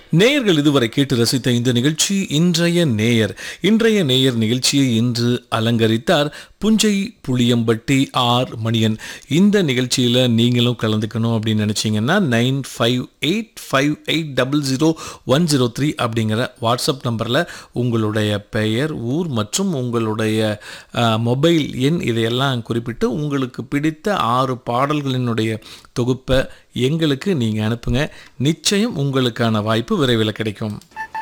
நேயர்கள் இதுவரை கேட்டு ரசித்த இந்த நிகழ்ச்சி இன்றைய நேயர் இன்றைய நேயர் நிகழ்ச்சியை இன்று அலங்கரித்தார் புஞ்சை புளியம்பட்டி ஆர் மணியன் இந்த நிகழ்ச்சியில் நீங்களும் கலந்துக்கணும் அப்படின்னு நினச்சிங்கன்னா nine five eight five eight double zero one zero three அப்படிங்கிற வாட்ஸ்அப் நம்பரில் உங்களுடைய பெயர் ஊர் மற்றும் உங்களுடைய அஹ், மொபைல் எண் இதையெல்லாம் குறிப்பிட்டு உங்களுக்கு பிடித்த ஆறு பாடல்களினுடைய தொகுப்பை எங்களுக்கு நீங்கள் அனுப்புங்க நிச்சயம் உங்களுக்கான வாய்ப்பு விரைவில் கிடைக்கும்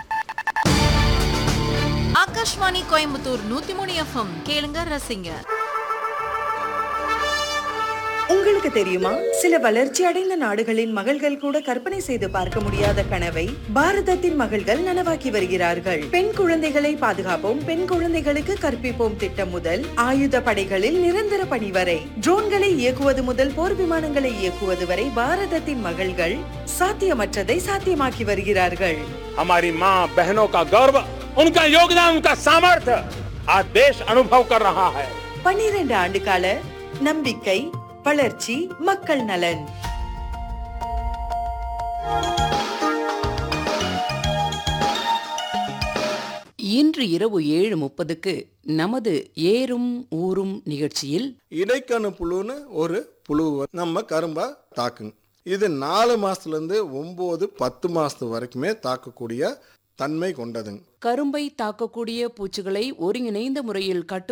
ஆகாஷ்வாணி கோயம்புத்தூர் நூத்தி மூணு எஃப்எம் கேளுங்க ரசிங்க உங்களுக்கு தெரியுமா சில வளர்ச்சி அடைந்த நாடுகளின் மகள்கள் கூட கற்பனை செய்து பார்க்க முடியாத கனவை பாரதத்தின் மகள்கள் நனவாக்கி வருகிறார்கள் பெண் குழந்தைகளை பாதுகாப்போம் பெண் குழந்தைகளுக்கு கற்பிப்போம் திட்டம் முதல் ஆயுத படைகளில் நிரந்தர பணி வரை ட்ரோன்களை இயக்குவது முதல் போர் விமானங்களை இயக்குவது வரை பாரதத்தின் மகள்கள் சாத்தியமற்றதை சாத்தியமாக்கி வருகிறார்கள் हमारी माँ बहनों का गौरव उनका योगदान उनका सामर्थ्य आज देश अनुभव कर रहा है பன்னிரண்டு ஆண்டு கால நம்பிக்கை வளர்ச்சி மக்கள் நலன் இன்று இரவு ஏழு முப்பதுக்கு நமது ஏறும் ஊரும் நிகழ்ச்சியில் இடைக்கணு புழுன்னு ஒரு புழு நம்ம கரும்பை தாக்குங்க இது நாலு மாசத்துலேருந்து ஒம்பது பத்து மாசத்து வரைக்குமே தாக்கக்கூடிய தன்மை கொண்டதுங்க கரும்பை தாக்கக்கூடிய பூச்சிகளை ஒருங்கிணைந்த முறையில் கட்டு